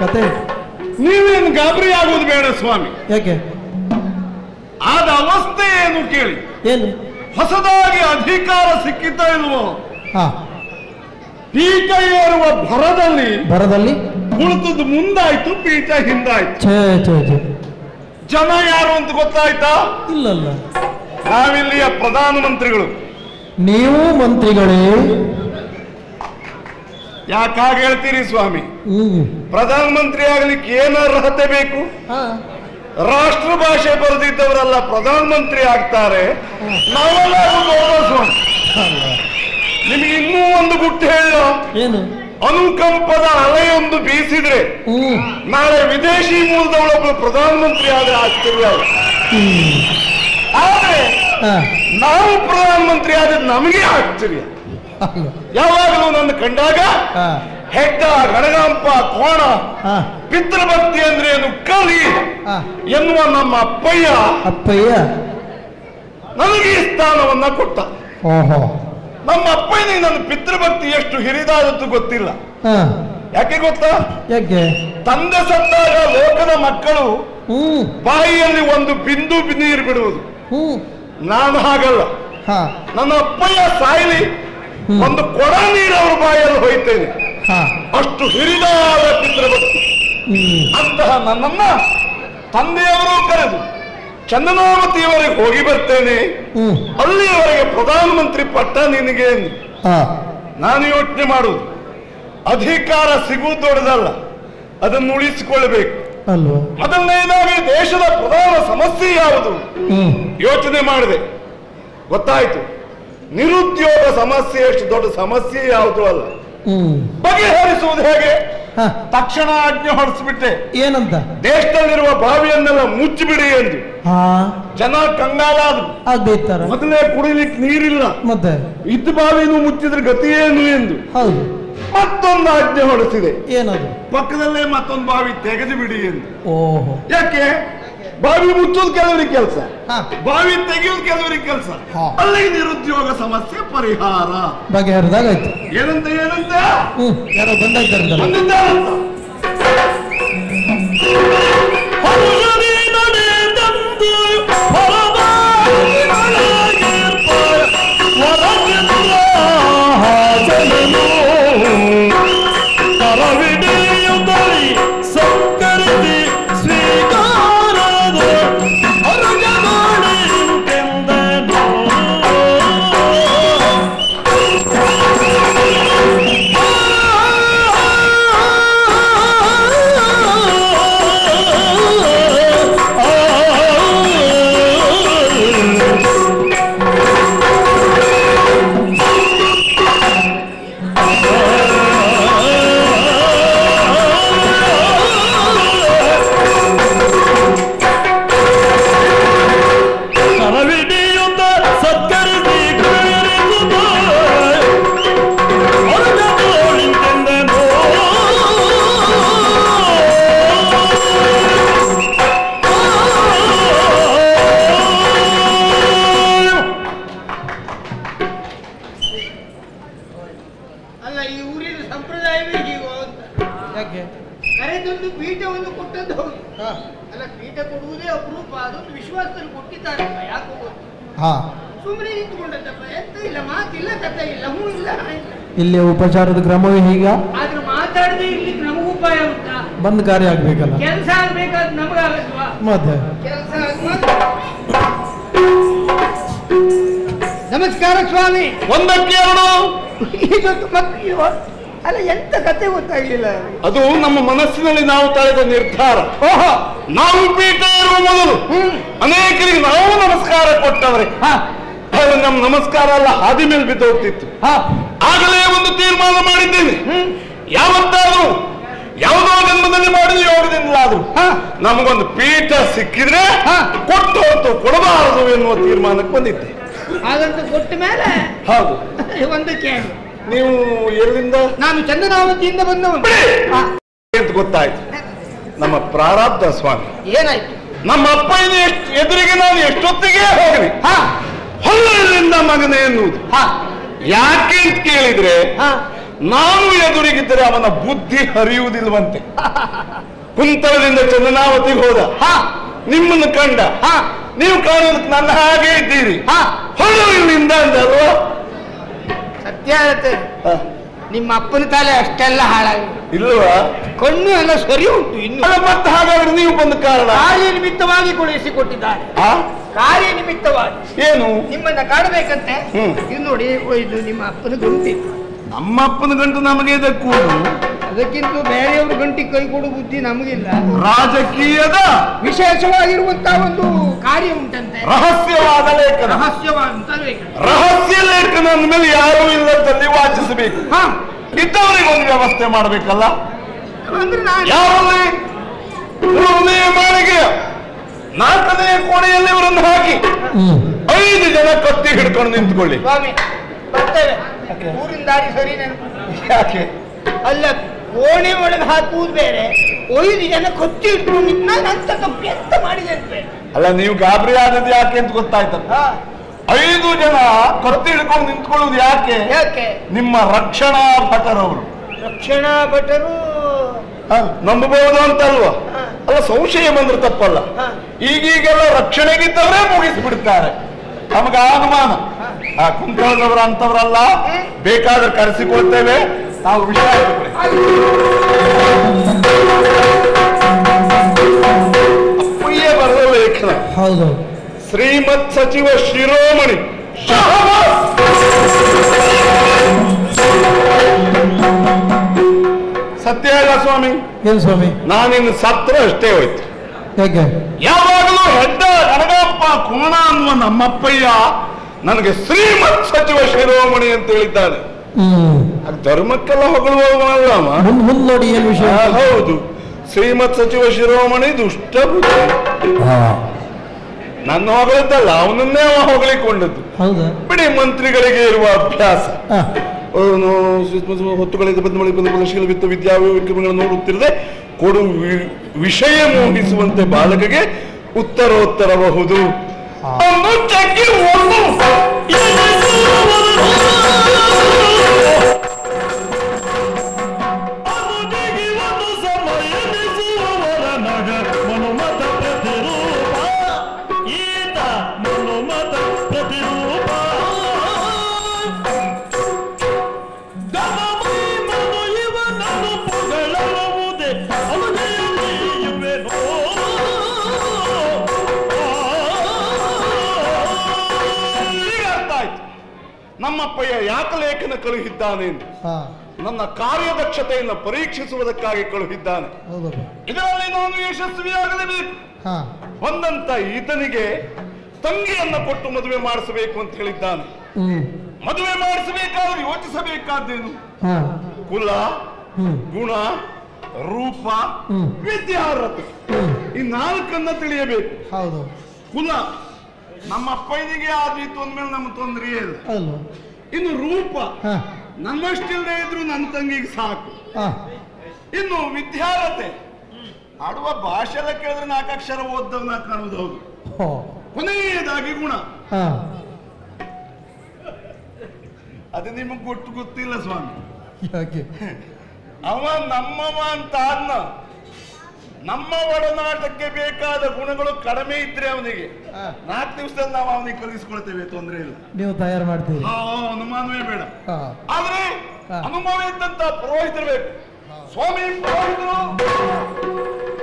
ಕತೆ ನೀವೇನು ಗಾಬರಿ ಆಗುವುದು ಬೇಡ ಸ್ವಾಮಿ ಯಾಕೆ ಆದ ಅವಸ್ಥೆ ಏನು ಕೇಳಿ ಏನು ಹೊಸದಾಗಿ ಅಧಿಕಾರ ಸಿಕ್ಕಿತ ಇಲ್ವೋ ಹಾ ಪೀಠ ಏರುವ ಭರದಲ್ಲಿ ಬರದಲ್ಲಿ ಕುಳಿತದ್ದು ಮುಂದಾಯ್ತು ಪೀಠ ಹಿಂದಾಯ್ತು ಛೇ ಛೇ ಛೇ ಜನ ಯಾರು ಅಂತ ಗೊತ್ತಾಯ್ತಾ ಇಲ್ಲಲ್ಲ ನಾವಿಲ್ಲಿಯ ಪ್ರಧಾನಮಂತ್ರಿಗಳು ನೀವು ಮಂತ್ರಿಗಳೇ ಯಾಕಾಗ ಹೇಳ್ತೀರಿ ಸ್ವಾಮಿ ಹ್ಮ್ ಪ್ರಧಾನಮಂತ್ರಿ ಆಗ್ಲಿಕ್ಕೆ ಏನು ಅರ್ಹತೆ ಬೇಕು ಹಾ ರಾಷ್ಟ್ರ ಭಾಷೆ ಬರೆದಿದ್ದವರೆಲ್ಲ ಪ್ರಧಾನಮಂತ್ರಿ ಆಗ್ತಾರೆ ನಾವೆಲ್ಲ ಆಗುದು ಹೌದಾ ಸ್ವಾಮಿ ಅಲ್ಲ. ನಿಮಗೆ ಇನ್ನೂ ಒಂದು ಗುಟ್ಟು ಹೇಳ ಏನು ಅನುಕಂಪದ ಅಲೆಯೊಂದು ಬೀಸಿದ್ರೆ ಹ್ಮ್ ನಾಳೆ ವಿದೇಶಿ ಮೂಲದವಳೊಬ್ಬಳು ಪ್ರಧಾನಮಂತ್ರಿ ಆದ್ರೆ ಆಶ್ಚರ್ಯ ಅಲ್ಲ. ಹ್ಮ್ ಆದ್ರೆ ಹಾ ನಾವು ಪ್ರಧಾನಮಂತ್ರಿ ಆದ್ರೆ ನಮಗೆ ಆಶ್ಚರ್ಯ ಅಲ್ಲ. ಯಾವಾಗಲೂ ನನ್ನ ಕಂಡಾಗ ಹಾ ಹೆಡ್ಡ ಗಣಗಾಂಪ ಕೋಣ ಹಾ ಪಿತೃಭಕ್ತಿ ಅಂದ್ರೆ ಏನು ಕಲಿ ಹಾ ಎನ್ನುವ ನಮ್ಮ ಅಪ್ಪಯ್ಯ ಅಪ್ಪಯ್ಯ ನನಗೆ ಈ ಸ್ಥಾನವನ್ನ ಕೊಟ್ಟ ಓಹೋ ನಮ್ಮ ಅಪ್ಪಯ್ಯನಿಗೆ ನನ್ನ ಪಿತೃಭಕ್ತಿ ಎಷ್ಟು ಹಿರಿದಾದದ್ದು ಗೊತ್ತಿಲ್ಲ ಹಾ ಯಾಕೆ ಗೊತ್ತಾ ಯಾಕೆ ತಂದೆ ಸತ್ತಾಗ ಲೋಕದ ಮಕ್ಕಳು ಹ್ಮ್ ಬಾಯಿಯಲ್ಲಿ ಒಂದು ಬಿಂದು ನೀರು ಬಿಡುವುದು ಹ್ಮ್ ನಾನು ಹಾಗಲ್ಲ ಹಾ ನನ್ನ ಅಪ್ಪಯ್ಯ ಸಾಯಲಿ ಹ್ಮ್. ಒಂದು ಕೊಡ ನೀರು ಅವ್ರ ಬಾಯಲ್ಲಿ ಹೋಯ್ತೇನೆ ಹಾ ಅಷ್ಟು ಹಿರಿದಾದ ಪಿತೃಭಕ್ತಿ ಹ್ಮ್ ಅಂತಹ ನನ್ನನ್ನ ತಂದೆಯವರು ಕರೆದು ಚಂದನಾವತಿಯವರೆಗೆ ಹೋಗಿ ಬರ್ತೇನೆ ಹ್ಮ್ ಅಲ್ಲಿಯವರೆಗೆ ಪ್ರಧಾನಮಂತ್ರಿ ಪಟ್ಟ ನಿನಗೆ ಎಂದು ಹಾ ನಾನು ಯೋಚನೆ ಮಾಡುವುದು ಅಧಿಕಾರ ಸಿಗುವುದು ದೊಡ್ಡದಲ್ಲ ಅದನ್ನು ಉಳಿಸಿಕೊಳ್ಳಬೇಕು ಅಲ್ವಾ ಮೊದಲನೇದಾಗಿ ದೇಶದ ಪ್ರಧಾನ ಸಮಸ್ಯೆ ಯಾವುದು ಹ್ಮ್ ಯೋಚನೆ ಮಾಡಿದೆ ಗೊತ್ತಾಯ್ತು ನಿರುದ್ಯೋಗ ಸಮಸ್ಯೆ ಎಷ್ಟು ದೊಡ್ಡ ಸಮಸ್ಯೆ ಯಾವುದು ಅಲ್ಲ ಹ್ಮ್ ಬಗೆಹರಿಸುವುದು ಹೇಗೆ ಹಾ ತಕ್ಷಣ ಆಜ್ಞೆ ಹೊರಡಿಸ್ಬಿಟ್ಟೆ ಏನಂತ ದೇಶದಲ್ಲಿರುವ ಬಾವಿಯನ್ನೆಲ್ಲ ಮುಚ್ಚಿಬಿಡಿ ಎಂದು ಹಾ ಜನ ಕಂಗಾಲಾದ್ರು ಆಗ್ಬೇಕಾರ ಮೊದಲೇ ಕುಡಿಲಿಕ್ಕೆ ನೀರಿಲ್ಲ ಮತ್ತೆ ಇದ್ದ ಬಾವಿನೂ ಮುಚ್ಚಿದ್ರೆ ಗತಿ ಏನು ಎಂದು ಹೌದು ಮತ್ತೊಂದು ಆಜ್ಞೆ ಹೊರಡಿಸಿದೆ ಏನದು ಪಕ್ಕದಲ್ಲೇ ಮತ್ತೊಂದು ಬಾವಿ ತೆಗೆದು ಬಿಡಿ ಎಂದು ಓಹೋ ಯಾಕೆ ಬಾವಿ ಮುಚ್ಚೋದು ಕೆಲವರಿಗೆ ಕೆಲಸ ಹಾ ಬಾವಿ ತೆಗೆಯೋದು ಕೆಲವರಿಗೆ ಕೆಲಸ ಹಾ. ಅಲ್ಲಿ ನಿರುದ್ಯೋಗ ಸಮಸ್ಯೆ ಪರಿಹಾರ ಬಗೆಹರಿದಾಗಾಯ್ತು ಏನಂತ ಏನಂತ ಹ್ಮ್ ಯಾರೋ ಬಂದಾಯ್ತಾರಂತಲ್ಲ ಬಂದಿದ್ದಾರಂತ. ಕರವಿಡಿಯುತ್ತ ಸತ್ಕರಿಸಿ ಕರೆಯುತ್ತ ಹೊರಗಬೋಳಿಂತೆಂದನು ಅಲ್ಲ ಈ ಊರಿನ ಸಂಪ್ರದಾಯವೇ ಹೀಗೋ ಅಂತ ಯಾಕೆ ಕರೆದೊಂದು ಪೀಠವನ್ನು ಕೊಟ್ಟದ್ದು ಹೌದು ಅಲ್ಲ ಪೀಠ ಕೊಡುವುದೇ ಅಪರೂಪ ಅದೊಂದು ವಿಶ್ವಾಸದಲ್ಲಿ ಕೊಟ್ಟಿದ್ದಾರೆ ಯಾಕೋ ಗೊತ್ತು ಹಾ ಸುಮ್ಮನೆ ನಿಂತ್ಕೊಂಡದ್ದಪ್ಪ ಎಂತ ಇಲ್ಲ ಮಾತಿಲ್ಲ ಕಥೆ ಇಲ್ಲ ಹ್ಞೂ ಇಲ್ಲ ಹಾ ಇಲ್ಲ ಇಲ್ಲಿ ಉಪಚಾರದ ಕ್ರಮವೇ ಹೀಗ ಆದ್ರೆ ಮಾತಾಡದೆ ಇರ್ಲಿಕ್ಕೆ ನಮಗೂ ಉಪಾಯ ಉಂಟಾ ಬಂದ್ ಕಾರ್ಯ ಆಗ್ಬೇಕಲ್ಲ ಕೆಲಸ ಆಗ್ಬೇಕಾದ್ ನಮಗಾಗಲ್ವಾ ಮತ್ತೆ ಕೆಲಸ ನಮಸ್ಕಾರ ಸ್ವಾಮಿ ಒಂದಕ್ಕೆ ಎರಡು ಇದೊಂದು ಮಕ್ಕಳು ಅಲ್ಲ ಎಂತ ಕತೆ ಗೊತ್ತಾಗ್ಲಿಲ್ಲ ಅದು ನಮ್ಮ ಮನಸ್ಸಿನಲ್ಲಿ ನಾವು ತಳೆದ ನಿರ್ಧಾರ ಓಹೋ ನಾವು ಪೀಠ ಇರುವ ಮೊದಲು ಅನೇಕರಿಗೆ ನಾವು ನಮಸ್ಕಾರ ಕೊಟ್ಟವ್ರೆ ಅದು ನಮ್ಮ ನಮಸ್ಕಾರ ಎಲ್ಲ ಹಾದಿ ಮೇಲೆ ಬಿದ್ದು ಹೋಗ್ತಿತ್ತು ಆಗಲೇ ಒಂದು ತೀರ್ಮಾನ ಮಾಡಿದ್ದೇನೆ ಯಾವತ್ತಾದ್ರೂ ಯಾವುದೋ ಜನ್ಮದಲ್ಲಿ ಮಾಡಿದ ಯೋಗದಿಂದಲಾದ್ರು ನಮಗೊಂದು ಪೀಠ ಸಿಕ್ಕಿದ್ರೆ ಕೊಟ್ಟು ಹೊತ್ತು ಕೊಡಬಾರದು ಎನ್ನುವ ತೀರ್ಮಾನಕ್ಕೆ ಬಂದಿದ್ದೆ ಹಾಗಂತ ಕೊಟ್ಟ ಮೇಲೆ ಹೌದು ಒಂದಕ್ಕೆ ನೀವು ಎಲ್ಲಿಂದ ನಾನು ಚಂದನಾವತಿಯಿಂದ ಬಂದವನು ಆ, ಅಂತ ಗೊತ್ತಾಯ್ತು ನಮ್ಮ ಪ್ರಾರಬ್ಧ ಸ್ವಾಮಿ ಏನಾಯ್ತು ನಮ್ಮ ಅಪ್ಪನ ಎಷ್ಟ್- ಎದುರಿಗೆ ನಾನು ಎಷ್ಟೊತ್ತಿಗೆ ಹೋಗಲಿ ಹಾ ಹೊಲ್ಲಿಂದ ಮಗನೇ ಎನ್ನುವುದು ಹಾ ಯಾಕೆ ಅಂತ ಕೇಳಿದ್ರೆ ಹಾ ನಾನು ಎದುರಿಗಿದ್ದರೆ ಅವನ ಬುದ್ಧಿ ಹರಿಯುವುದಿಲ್ವಂತೆ ಕುಂತಳದಿಂದ ಚಂದನಾವತಿಗೆ ಹೋದ ಹಾ ನಿಮ್ಮನ್ನು ಕಂಡ ಹಾ ನೀವು ಕಾಣೋದಕ್ಕೆ ನನ್ನ ಹಾಗೆ ಇದ್ದೀರಿ ಹಾ ಹೊರಡು ಇಲ್ಲಿಂದ ಅಂದಲ್ವಾ ಸತ್ಯ ಹೇಳ್ತೇನೆ ಹ, ನಿಮ್ಮ ಅಪ್ಪನ ತಲೆ ಅಷ್ಟೆಲ್ಲ ಹಾಳಾಗಿದೆ ಇಲ್ವಾ ಕಣ್ಣು ಎಲ್ಲ ಸರಿ ಉಂಟು ಇನ್ನು ಅಲ್ಲ ಮತ್ತೆ ಹಾಗಾದ್ರೆ ನೀವು ಬಂದ ಕಾರಣ ಕಾರ್ಯ ನಿಮಿತ್ತವಾಗಿ ಕಳುಹಿಸಿಕೊಟ್ಟಿದ್ದಾರೆ ಆ? ಕಾರ್ಯ ನಿಮಿತ್ತವಾಗಿ ಏನು ನಿಮ್ಮನ್ನ ಕಾಣಬೇಕಂತೆ ಹ್ಮ್. ಇದು ನೋಡಿ ಓ, ಇದು ನಿಮ್ಮ ಅಪ್ಪನ ಗಂಟಿ ನಮ್ಮ ಅಪ್ಪನ ಗಂಟು ನಮಗೆ ಇದಕ್ಕೂ ಅದಕ್ಕಿಂತ ಬೇರೆಯವ್ರ ಗಂಟಿ ಕೈ ಕೊಡು ಬುದ್ಧಿ ನಮಗಿಲ್ಲ ರಾಜಕೀಯದ ವಿಶೇಷವಾಗಿರುವಂತಹ ಒಂದು ಕಾರ್ಯ ಉಂಟಂತೆ ರಹಸ್ಯವಾದ ಲೇಖನ ರಹಸ್ಯವಾದಂತ ಲೇಖ. ರಹಸ್ಯ ಲೇಖನ ಅಂದ್ಮೇಲೆ ಯಾರೂ ಇಲ್ಲದಲ್ಲಿ ವಾಚಿಸಬೇಕು ಹಾ ಇದ್ದವರಿಗೆ ಒಂದು ವ್ಯವಸ್ಥೆ ಮಾಡಬೇಕಲ್ಲ ಅಂದ್ರೆ ನಾನು ಯಾರಲ್ಲಿ ಮೂರನೇ ಮಾಳಿಗೆ ನಾಲ್ಕನೇ ಕೋಣೆಯಲ್ಲಿ ಇವರನ್ನು ಹಾಕಿ ಹ್ಮ್ ಐದು ಜನ ಕತ್ತಿ ಹಿಡ್ಕೊಂಡು ನಿಂತ್ಕೊಳ್ಳಿ ಸ್ವಾಮಿ ಬರ್ತೇವೆ ಊರಿನ ದಾರಿ ಸರಿ ನೆನಪು ಯಾಕೆ ಅಲ್ಲ ಕೋಣೆ ಒಳಗೆ ಹಾಕುವುದು ಬೇರೆ ಐದು ಜನ ಕೊಚ್ಚಿ ಇಟ್ಕೊಂಡು ನಾನು ಅಂತ ತಪ್ಪು ಎಂತ ಮಾಡಿದೆ ಅಂತ ಬೇರೆ. ಅಲ್ಲ ನೀವು ಗಾಬರಿ ಆದದ್ದು ಯಾಕೆ ಅಂತ ಗೊತ್ತಾಯ್ತಲ್ಲ ಹಾ, ಐದು ಜನ ಕತ್ತಿ ಹಿಡ್ಕೊಂಡು ನಿಂತ್ಕೊಳ್ಳುವುದು ಯಾಕೆ ಯಾಕೆ ನಿಮ್ಮ ರಕ್ಷಣಾ ಭಟರವರು ರಕ್ಷಣಾ ಭಟರು ನಂಬಬಹುದು ಅಂತಲ್ವಾ ಹಾ. ಅಲ್ಲ ಸಂಶಯ ಬಂದ್ರೆ ತಪ್ಪಲ್ಲ ಹಾ. ಈಗೀಗೆಲ್ಲ ರಕ್ಷಣೆಗಿದ್ದವರೇ ಮುಗಿಸ್ಬಿಡ್ತಾರೆ ನಮಗೆ ಅನುಮಾನ ಆ ಕುಂತಳದವರ ಅಂತವರಲ್ಲ ಹ್ಮ್. ಬೇಕಾದ್ರೆ ಕರೆಸಿಕೊಳ್ತೇವೆ ನಾವು ವಿಷಯ ಆಯ್ತುಕೊಳ್ಳಿ. ಅಪ್ಪಯ್ಯ ಬರೆದ ಲೇಖನ ಹೌದು ಶ್ರೀಮತ್ ಸಚಿವ ಶಿರೋಮಣಿ ಶಹಬಾಸ್. ಸತ್ಯ ಇಲ್ಲ ಸ್ವಾಮಿ ಏನ್ ಸ್ವಾಮಿ ನಾನಿನ್ನು ಸತ್ರ ಅಷ್ಟೇ ಹೋಯ್ತು ಯಾಕೆ ಯಾವಾಗಲೂ ಹೆಡ್ಡ ಗಣಗಪ್ಪ ಕೋಣ ಅನ್ನುವ ನಮ್ಮಪ್ಪಯ್ಯ ನನಗೆ ಶ್ರೀಮತ್ ಸಚಿವ ಶಿರೋಮಣಿ ಅಂತ ಹೇಳಿದ್ದಾನೆ ಹ್ಮ್ ಅದು ಧರ್ಮಕ್ಕೆಲ್ಲ ಹೊಗಳುವವನಲ್ಲ ಅವ. ಮುಂದ್ ಮುಂದ್ ನೋಡಿ ಏನ್ ವಿಷಯ ಆ, ಹೌದು ಶ್ರೀಮತ್ ಸಚಿವ ಶಿರೋಮಣಿ ದುಷ್ಟ ಬುದ್ಧಿ ಹಾ ನನ್ನ ಹೊಗಳಿದ್ದಲ್ಲ ಅವನನ್ನೇ ಅವ ಹೊಗಳಿಕೊಂಡದ್ದು ಹೌದಾ ಬಿಡಿ ಮಂತ್ರಿಗಳಿಗೆ ಇರುವ ಅಭ್ಯಾಸ ಹಾ ಅವನು ಸುಸ್ಮ- ಹೊತ್ತುಗಳಿಂದ ಬಂದ ಮಳೆ ಬಂದ ಪ್ರದರ್ಶನ ವಿತ್ತ ವಿದ್ಯಾ ವಿಕ್ರಮಗಳನ್ನು ನೋಡುತ್ತಿರದೆ ಕೊಡು ವಿ- ವಿಷಯ ಮೋಹಿಸುವಂತೆ ಬಾಲಕಗೆ ಉತ್ತರೋತ್ತರಬಹುದು ಒಂದು ಚಕ್ಕೆ ಒಂದು ಈಗ ಅರ್ಥ ಆಯ್ತು ನಮ್ಮಪ್ಪಯ್ಯ ಯಾಕೆ ಲೇಖನ ಕಳುಹಿದ್ದಾನೆ ಎಂದು ಹಾ ನನ್ನ ಕಾರ್ಯದಕ್ಷತೆಯನ್ನು ಪರೀಕ್ಷಿಸುವುದಕ್ಕಾಗಿ ಕಳುಹಿದ್ದಾನೆ ಹೌದಪ್ಪ ಇದರಲ್ಲಿ ನಾನು ಯಶಸ್ವಿಯಾಗಲೇಬೇಕು ಹಾ ಬಂದಂತ ಈತನಿಗೆ ತಂಗಿಯನ್ನ ಕೊಟ್ಟು ಮದುವೆ ಮಾಡಿಸಬೇಕು ಅಂತ ಹೇಳಿದ್ದಾನೆ ಹ್ಮ್ ಮದುವೆ ಮಾಡಿಸಬೇಕಾದ್ರೆ ಯೋಚಿಸಬೇಕಾದ್ದೇನು ಹಾ ಕುಲ ಹ್ಮ್ ಗುಣ ರೂಪ ಹ್ಮ್. ವಿದ್ಯಾರ್ಹತೆ ಹ್ಮ್ ಈ ನಾಲ್ಕನ್ನ ತಿಳಿಯಬೇಕು ಹೌದು ಕುಲ ನಮ್ಮ ಅಪ್ಪನಿಗೆ ಆದೀತು ಅಂದ್ಮೇಲೆ ನಮ್ಮ ತೊಂದರೆಯೇ ಇಲ್ಲ ಅಲ್ವಾ ಇನ್ನು ರೂಪ ಹಾ ನನ್ನಷ್ಟಿಲ್ಲದೆ ಇದ್ರು ನನ್ನ ತಂಗಿಗೆ ಸಾಕು ಹಾ ಇನ್ನು ವಿದ್ಯಾರ್ಹತೆ ಆಡುವ ಭಾಷೆ ಎಲ್ಲ ಕೇಳಿದ್ರೆ ನಾಲ್ಕು ಅಕ್ಷರ ಓದ್ದವನ ಕಾಣುವುದು ಹೌದು ಹೋ ಕೊನೆಯದಾಗಿ ಗುಣ ಹಾ ಅದು ನಿಮಗೆ ಗೊತ್ತು ಗೊತ್ತಿಲ್ಲ ಸ್ವಾಮಿ ಯಾಕೆ ಅವ ನಮ್ಮವ ಅಂತ ಅನ್ನ ನಮ್ಮ ಒಡನಾಟಕ್ಕೆ ಬೇಕಾದ ಗುಣಗಳು ಕಡಿಮೆ ಇದ್ರೆ ಅವನಿಗೆ ಹಾ. ನಾಲ್ಕು ದಿವಸದಲ್ಲಿ ನಾವು ಅವನಿಗೆ ಕಲಿಸ್ಕೊಳ್ತೇವೆ ತೊಂದರೆ ಇಲ್ಲ ನೀವು ತಯಾರು ಮಾಡ್ತೀರಿ ಆ, ಅನುಮಾನವೇ ಬೇಡ ಹಾ ಆದ್ರೆ ಹಾ. ಅನುಭವ ಇದ್ದಂತ ಪುರೋಹಿತರು ಬೇಕು ಸ್ವಾಮಿ ಪುರೋಹಿತರು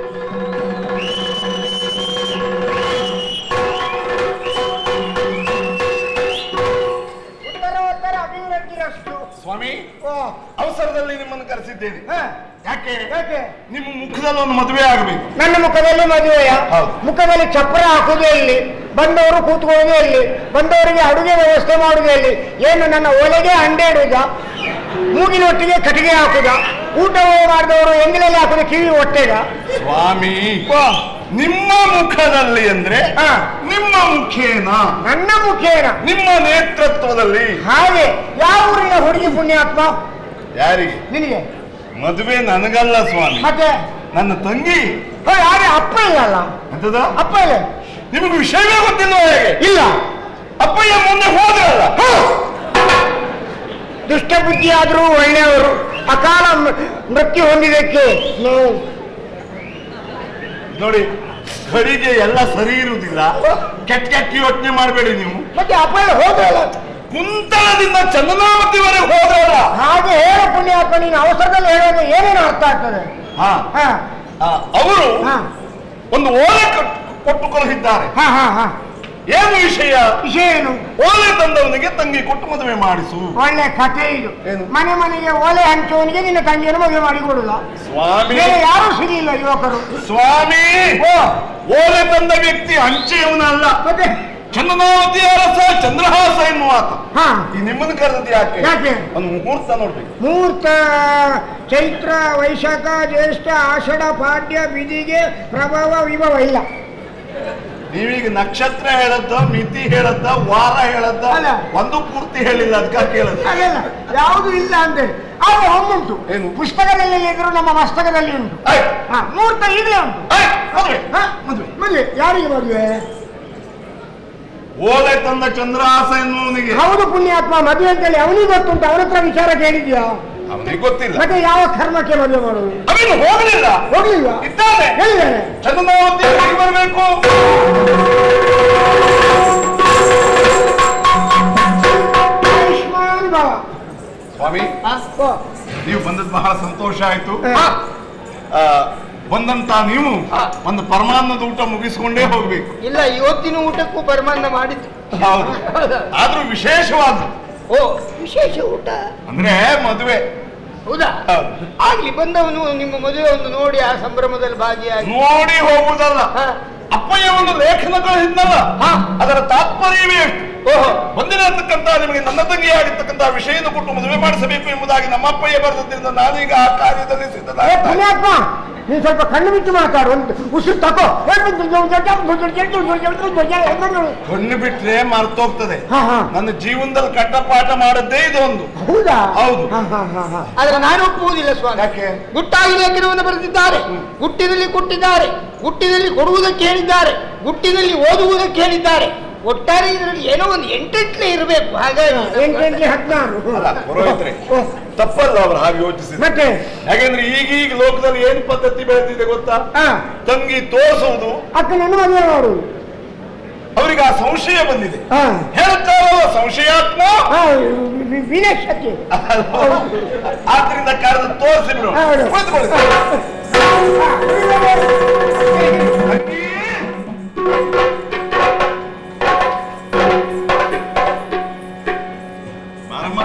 ಉತ್ತರೋತ್ತರ ಅಭಿವೃದ್ಧಿರಷ್ಟು ಸ್ವಾಮಿ ಓ ಅವಸರದಲ್ಲಿ ನಿಮ್ಮನ್ನು ಕರೆಸಿದ್ದೇನೆ ಹಾ, ಯಾಕೆ ಯಾಕೆ ನಿಮ್ಮ ಮುಖದಲ್ಲಿ ಒಂದು ಮದುವೆ ಆಗಬೇಕು ನನ್ನ ಮುಖದಲ್ಲಿ ಮದುವೆಯ ಹೌದು. ಮುಖದಲ್ಲಿ ಚಪ್ಪರ ಹಾಕುವುದೇ ಇಲ್ಲಿ ಬಂದವರು ಕೂತ್ಕೊಳ್ಳೋದೇ ಇಲ್ಲಿ ಬಂದವರಿಗೆ ಅಡುಗೆ ವ್ಯವಸ್ಥೆ ಮಾಡುವುದೇ ಇಲ್ಲಿ ಏನು ನನ್ನ ಒಲೆಗೆ ಅಂಡೆ ಇಡುವುದ ಮೂಗಿನೊಟ್ಟಿಗೆ ಕಟ್ಟಿಗೆ ಹಾಕುದ ಊಟ ಮಾಡಿದವರು ಎಂಗಿಲಲ್ಲಿ ಹಾಕುದ ಕಿವಿ ಹೊಟ್ಟೆಗ ಸ್ವಾಮಿ ನಿಮ್ಮ ಮುಖದಲ್ಲಿ ಅಂದ್ರೆ ಹಾ. ನಿಮ್ಮ ಮುಖೇನ ನನ್ನ ಮುಖೇನ ನಿಮ್ಮ ನೇತೃತ್ವದಲ್ಲಿ ಹಾಗೆ ಯಾವ ಊರಿನ ಹುಡುಗಿ ಪುಣ್ಯಾತ್ಮ ಯಾರಿಗೆ ನಿನಗೆ ಮದುವೆ ನನಗಲ್ಲ ಸ್ವಾಮಿ ಮತ್ತೆ ನನ್ನ ತಂಗಿ ಓ, ಯಾರೇ ಅಪ್ಪ ಇಲ್ಲ ಅಲ್ಲ ಎಂತದ ಅಪ್ಪ ಇಲ್ಲ ನಿಮಗೆ ವಿಷಯವೇ ಗೊತ್ತಿಲ್ಲ ಹೇಗೆ ಇಲ್ಲ ಅಪ್ಪಯ್ಯ ಮುಂದೆ ಹೋದ್ರಲ್ಲ ದುಷ್ಟ ಬುದ್ಧಿ ಆದರೂ ಒಳ್ಳೆಯವರು ಅಕಾಲ ಮ- ಮೃತ್ಯು ಹೊಂದಿದ್ದಕ್ಕೆ ನಾವು ನೋಡಿ ಕಡೆಗೆ ಎಲ್ಲ ಸರಿ ಇರುವುದಿಲ್ಲ ಕೆಟ್ಟ ಕೆಟ್ಟ ಯೋಚನೆ ಮಾಡಬೇಡಿ ನೀವು ಮತ್ತೆ ಅಪಾಯ ಹೋದ್ರಲ್ಲ ಕುಂತಳದಿಂದ ಚಂದನಾವತಿವರೆಗೆ ಹೋದ್ರಲ್ಲ ಹಾಗೆ ಹೇಳ ಪುಣ್ಯಾತ್ಮ ನೀನು ಅವಸರದಲ್ಲಿ ಹೇಳೋದು ಏನೇನು ಅರ್ಥ ಆಗ್ತದೆ ಹಾ ಹಾ ಆ, ಅವರು ಹಾ ಒಂದು ಓಲೆ ಕೊಟ್ಟು- ಕೊಟ್ಟು ಕಳುಹಿದ್ದಾರೆ ಹಾ ಹಾ ಹಾ ಏನು ವಿಷಯ ವಿಷಯ ಏನು ಓಲೆ ತಂದವನಿಗೆ ತಂಗಿ ಕೊಟ್ಟು ಮದುವೆ ಮಾಡಿಸು ಒಳ್ಳೆ ಕಥೆ ಇದು ಏನು? ಮನೆ ಮನೆಗೆ ಓಲೆ ಹಂಚುವನಿಗೆ ನಿನ್ನ ತಂಗಿಯನ್ನು ಮದುವೆ ಮಾಡಿ ಕೊಡುದ ಸ್ವಾಮಿ ಬೇರೆ ಯಾರೂ ಸಿಗಲಿಲ್ಲ ಯುವಕರು ಸ್ವಾಮಿ ಓ ಓಲೆ ತಂದ ವ್ಯಕ್ತಿ ಅಂಚೆಯವನಲ್ಲ ಮತ್ತೆ ಚಂದನಾವತಿ ಅರಸ ಚಂದ್ರಹಾಸ ಎನ್ನುವ ಆತ ಹಾ ಈ ನಿಮ್ಮನ್ನು ಕರೆದದ್ದು ಯಾಕೆ ಯಾಕೆ? ಒಂದು ಮುಹೂರ್ತ ನೋಡ್ಬೇಕು ಮೂರ್ತ ಚೈತ್ರ ವೈಶಾಖ ಜ್ಯೇಷ್ಠ ಆಷಾಢ ಪಾಡ್ಯ ಬಿದಿಗೆ ಪ್ರಭಾವ ವಿಭವ ಇಲ್ಲ ನೀವೀಗ ನಕ್ಷತ್ರ ಹೇಳದ್ದ ಮಿತಿ ಹೇಳದ್ದ ವಾರ ಹೇಳದ್ದ ಅಲ್ಲ. ಒಂದು ಪೂರ್ತಿ ಹೇಳಿಲ್ಲ ಅದಕ್ಕೆ ಕೇಳದ ಅಲ್ಲಲ್ಲ ಯಾವುದು ಇಲ್ಲ ಅಂತೇಳಿ ಆದ್ರೆ ಒಮ್ಮುಂಟು ಏನು? ಪುಸ್ತಕದಲ್ಲಿ ಇದ್ರು ನಮ್ಮ ಮಸ್ತಕದಲ್ಲಿ ಉಂಟು ಹಾ ಮುಹೂರ್ತ ಈಗಲೇ ಉಂಟು ಮದುವೆ ಹಾ? ಮದುವೆ ಮದುವೆ ಯಾರಿಗೆ ಮದುವೆ ಓಲೆ ತಂದ ಚಂದ್ರಹಾಸ ಎನ್ನುವನಿಗೆ ಹೌದು ಪುಣ್ಯಾತ್ಮ ಮದುವೆ ಅಂತೇಳಿ ಅವನಿಗೆ ಗೊತ್ತುಂಟು ಅವನ ಹತ್ರ ವಿಚಾರ ಕೇಳಿದ್ಯಾ ಅವನಿಗೆ ಗೊತ್ತಿಲ್ಲ ಮತ್ತೆ ಯಾವ ಕರ್ಮಕ್ಕೆ ಮದುವೆ ಮಾಡುದು ಅವನು ಹೋಗಲಿಲ್ಲ ಹೋಗ್ಲಿಲ್ವಾ ಇದ್ದಾನೆ ಹೇಳಿದ್ದಾನೆ ಚಂದನಾವತಿ ಹೇಗೆ ಬರಬೇಕು ಆಯುಷ್ಮಾನ್ ಭವ ಸ್ವಾಮಿ ಓ, ನೀವು ಬಂದದ್ದು ಬಹಳ ಸಂತೋಷ ಆಯ್ತು ಹಾ. ಆ, ಬಂದಂತ ನೀವು ಒಂದು ಪರಮಾನ್ನದ ಊಟ ಮುಗಿಸ್ಕೊಂಡೇ ಹೋಗ್ಬೇಕು ಇಲ್ಲ ಇವತ್ತಿನ ಊಟಕ್ಕೂ ಪರಮಾನ್ನ ಮಾಡಿದ್ದು ಹೌದು ಆದ್ರೂ ವಿಶೇಷವಾದ ಓ ವಿಶೇಷ ಊಟ ಅಂದ್ರೆ ಮದುವೆ ಹೌದಾ ಹೌದು. ಆಗ್ಲಿ ಬಂದವನು ನಿಮ್ಮ ಮದುವೆ ಒಂದು ನೋಡಿ ಆ ಸಂಭ್ರಮದಲ್ಲಿ ಭಾಗಿಯಾಗಿ ನೋಡಿ ಹೋಗುವುದಲ್ಲ ಹಾ. ಅಪ್ಪಯ್ಯ ಒಂದು ಲೇಖನಗಳು ಇದ್ನಲ್ಲ ಅದರ ತಾತ್ಪರ್ಯವೇ ಎಷ್ಟು ಓಹೋ ಬಂದಿರತಕ್ಕಂತ ನಿಮಗೆ ನನ್ನ ತಂಗಿಯಾಗಿರ್ತಕ್ಕಂಥ ವಿಷಯದ ಕೊಟ್ಟು ಮದುವೆ ಮಾಡಿಸಬೇಕು ಎಂಬುದಾಗಿ ನಮ್ಮ ಅಪ್ಪಯ್ಯ ಬರೆದದ್ರಿಂದ ನಾನೀಗ ಆ ಕಾರ್ಯದಲ್ಲಿ ಏ ಸಿದ್ಧನಾಗ್ತಾ ಪುಣ್ಯಾತ್ಮ ನೀನ್ ಸ್ವಲ್ಪ ಕಣ್ಣು ಬಿಟ್ಟು ಮಾತಾಡು ಒಂದು ಉಸಿರು ತಕೋ ಕಣ್ಣು ಬಿಟ್ರೆ ಮರ್ತೋಗ್ತದೆ ಹಾ, ಹಾ. ನನ್ನ ಜೀವನದಲ್ಲಿ ಕಟ್ಟಪಾಠ ಮಾಡದ್ದೇ ಇದೊಂದು ಹೌದಾ ಹೌದು. ಹಾ, ಹಾ, ಹಾ, ಹಾ. ಆದ್ರೆ ನಾನು ಒಪ್ಪುವುದಿಲ್ಲ ಸ್ವಾಮಿ ಯಾಕೆ ಗುಟ್ಟಾಗಿ ಲೇಖನವನ್ನು ಬರೆದಿದ್ದಾರೆ ಗುಟ್ಟಿನಲ್ಲಿ ಕೊಟ್ಟಿದ್ದಾರೆ ಗುಟ್ಟಿನಲ್ಲಿ ಕೊಡುವುದಕ್ಕೆ ಹೇಳಿದ್ದಾರೆ ಗುಟ್ಟಿನಲ್ಲಿ ಓದುವುದಕ್ಕೆ ಹೇಳಿದ್ದಾರೆ ಒಟ್ಟಾರೆ ಇದರಲ್ಲಿ ಏನೋ ಒಂದು ಎಂಟೆಂಟ್ಲೆ ಇರಬೇಕು ಹಾಗಾಗಿ ಎಂಟೆಂಟ್ಲೆ ಹದಿನಾರು ಅಲ್ಲ ಪುರೋಹಿತ್ರೆ ತಪ್ಪಲ್ಲ ಅವರು ಹಾಗೆ ಯೋಚಿಸಿದ್ರು ಮತ್ತೆ ಯಾಕೆಂದ್ರೆ ಈಗೀಗ ಲೋಕದಲ್ಲಿ ಏನ್ ಪದ್ಧತಿ ಬೆಳೆದಿದೆ ಗೊತ್ತಾ ಹಾ ತಂಗಿ ತೋರಿಸುವುದು ಅಕ್ಕನನ್ನು ಮದುವೆ ಮಾಡುವುದು ಅವರಿಗೆ ಆ ಸಂಶಯ ಬಂದಿದೆ ಹಾ ಹೇಳ್ತಾರಲ್ಲ ಸಂಶಯಾತ್ಮ ಹಾ, ವಿ- ವಿನಶ್ಯತೆ ಆದ್ರಿಂದ ಕರೆದು ತೋರಿಸಿದ್ರು ಹೌದು. ಕುಳಿತುಕೊಳ್ಳಿ. ತಂಗಿ, ಬಾರಮ್ಮ.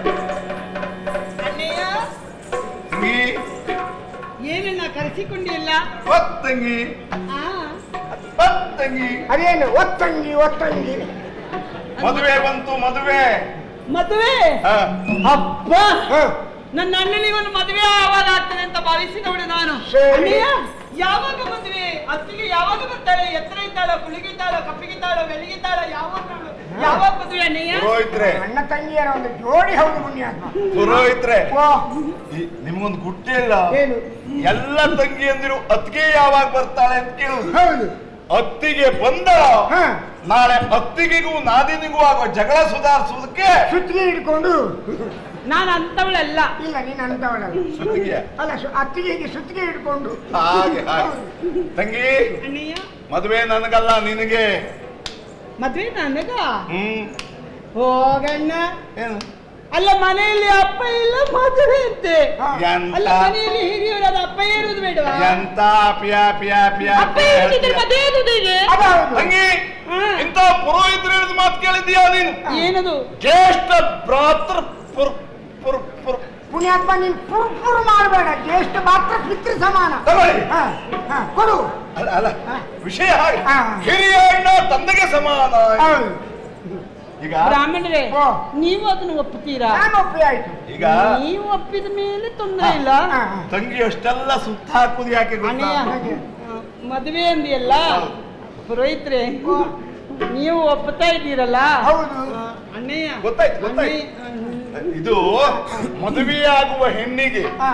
ಅಣ್ಣಯ್ಯ ತಂಗಿ ಏನನ್ನ ಕರೆಸಿಕೊಂಡಿಲ್ಲ ಒತ್ ತಂಗಿ ಆ ಒತ್ ತಂಗಿ ಅದೇನು ಒತ್ತಂಗಿ ಒತ್ತಂಗಿ ಮದುವೆ ಬಂತು ಮದುವೆ ಮದುವೆ ಹಾ. ಅಪ್ಪ ಹಾ. ನನ್ನ ಅಣ್ಣನಿಗೆ ಒಂದು ಮದುವೆ ಆವಾಗ ಆಗ್ತದೆ ಅಂತ ಭಾವಿಸಿದವಳು ನಾನು ಸರಿ. ಅಣ್ಣಯ್ಯ ಯಾವಾಗ ಮದುವೆ ಅತ್ತಿಗೆ ಯಾವಾಗ ಬರ್ತಾಳೆ ಎತ್ತರ ಇದ್ದಾಳ ಕುಳಿಗಿದ್ದಾಳ ಕಪ್ಪಿಗಿದ್ದಾಳ ಬೆಳಗಿದ್ದಾಳ ಯಾವಾಗ ಅವಳು? ಯಾವಾಗ ಮದುವೆ ಅಣ್ಣಯ್ಯ ಪುರೋಹಿತ್ರೆ ಅಣ್ಣ ತಂಗಿಯರ ಒಂದು ಜೋಡಿ ಹೌದು ಪುಣ್ಯಾತ್ಮ ಪುರೋಹಿತ್ರೆ ಓ ಈ- ನಿಮ್ಗೊಂದು ಗುಟ್ಟೆ ಇಲ್ಲ ಏನು ಎಲ್ಲ ತಂಗಿಯಂದಿರು ಅತ್ತಿಗೆ ಯಾವಾಗ ಬರ್ತಾಳೆ ಅಂತ ಕೇಳುದು ಹೌದು ಅತ್ತಿಗೆ ಬಂದ ಹಾ ನಾಳೆ ಅತ್ತಿಗೆಗೂ ನಾದಿನಿಗೂ ಆಗುವ ಜಗಳ ಸುಧಾರಿಸುವುದಕ್ಕೆ ಸುತ್ತಿಗೆ ಹಿಡ್ಕೊಂಡು ನಾನು ಅಂತವಳಲ್ಲ ಇಲ್ಲ ನೀನು ಅಂತವಳಲ್ಲ ಸುತ್ತಿಗೆ ಅಲ್ಲ ಸು- ಅತ್ತಿಗೆಗೆ ಸುತ್ತಿಗೆ ಹಿಡ್ಕೊಂಡು ಹಾಗೆ ಹಾಗೆ ತಂಗಿ ಅಣ್ಣಯ್ಯ ಮದುವೆ ನನಗಲ್ಲ ನಿನಗೆ ಮದುವೆ ನನಗ ಹ್ಮ್ ಹೋಗಣ್ಣ ಏನು ಅಲ್ಲ ಮನೆಯಲ್ಲಿ ಅಪ್ಪ ಇಲ್ಲ ಮದುವೆ ಅಂತೆ ಎಂತ ಅಲ್ಲ ಮನೆಯಲ್ಲಿ ಹಿರಿಯರಾದ ಅಪ್ಪ ಇರುವುದು ಬೇಡವಾ ಎಂತ ಪ್ಯಾ ಪ್ಯಾ ಪ್ಯಾ ಅಪ್ಪ ಇರುದಿದ್ರೆ ಮದುವೆ ಇರುವುದು ಹೇಗೆ ಅದೌದು ತಂಗಿ ಹಾ. ಇಂತ ಪುರೋಹಿತರು ಹೇಳಿದ ಮಾತು ಕೇಳಿದ್ಯಾ ನೀನು ಏನದು ಜ್ಯೇಷ್ಠ ಭ್ರಾತೃ ಪುರ್ ಪುರ್ ಪುರ್ ಪುಣ್ಯಾತ್ಮ ನೀನ್ ಪುರ್ ಪುರ್ ಮಾಡಬೇಡ ಜ್ಯೇಷ್ಠ ಮಾತ್ರ ಪಿತೃ ಸಮಾನ ತಗೊಳ್ಳಿ ಹಾ, ಹಾ, ಕೊಡು ಅಲ್ಲ ಅಲ್ಲ ವಿಷಯ ಹಾಗೆ ಹಾ. ಹಿರಿಯ ಅಣ್ಣ ತಂದೆಗೆ ಸಮಾನ ಹೌದು ಈಗ ಬ್ರಾಹ್ಮಣರೇ ಓ. ನೀವು ಅದನ್ನು ಒಪ್ಪುತ್ತೀರಾ ನಾನು ಒಪ್ಪಿ ಆಯ್ತು ಈಗ ನೀವು ಒಪ್ಪಿದ ಮೇಲೆ ತೊಂದರೆ ಇಲ್ಲ ಹಾ, ಹಾ. ತಂಗಿ ಅಷ್ಟೆಲ್ಲ ಸುತ್ತ ಹಾಕುದು ಯಾಕೆ ಗೊತ್ತಾ ಅಣ್ಣಯ್ಯ ಹಾಗೆ. ಆ, ಮದುವೆ ಅಂದಿಯಲ್ಲ ಪುರೋಹಿತ್ರೆ ನೀವು ಒಪ್ಪುತ್ತಾ ಇದ್ದೀರಲ್ಲ ಹೌದು ಆ, ಅಣ್ಣಯ್ಯ ಗೊತ್ತಾಯ್ತು, ಗೊತ್ತಾಯ್ತು. ಅಣ್ಣಯ್ಯ, ಇದು ಮದುವೆಯಾಗುವ ಹೆಣ್ಣಿಗೆ ಹಾ,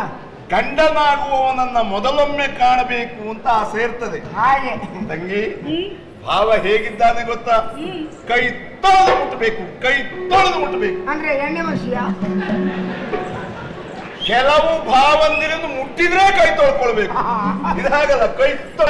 ಗಂಡನಾಗುವವನನ್ನ ಮೊದಲೊಮ್ಮೆ ಕಾಣಬೇಕು ಅಂತ ಆಸೆ ಇರ್ತದೆ ಹಾಗೆ ತಂಗಿ ಹ್ಮ್? ಭಾವ ಹೇಗಿದ್ದಾನೆ ಗೊತ್ತಾ ಕೈ ತೊಳೆದು ಮುಟ್ಟಬೇಕು ಕೈ ತೊಳೆದು ಮುಟ್ಟಬೇಕು ಅಂದ್ರೆ ಎಣ್ಣೆ ಮಸಿಯ ಕೆಲವು ಭಾವಂದಿರನ್ನು ಮುಟ್ಟಿದ್ರೆ ಕೈ ತೊಳ್ಕೊಳ್ಬೇಕು ಇದಾಗಲ್ಲ ಕೈ ತೊಳೆದು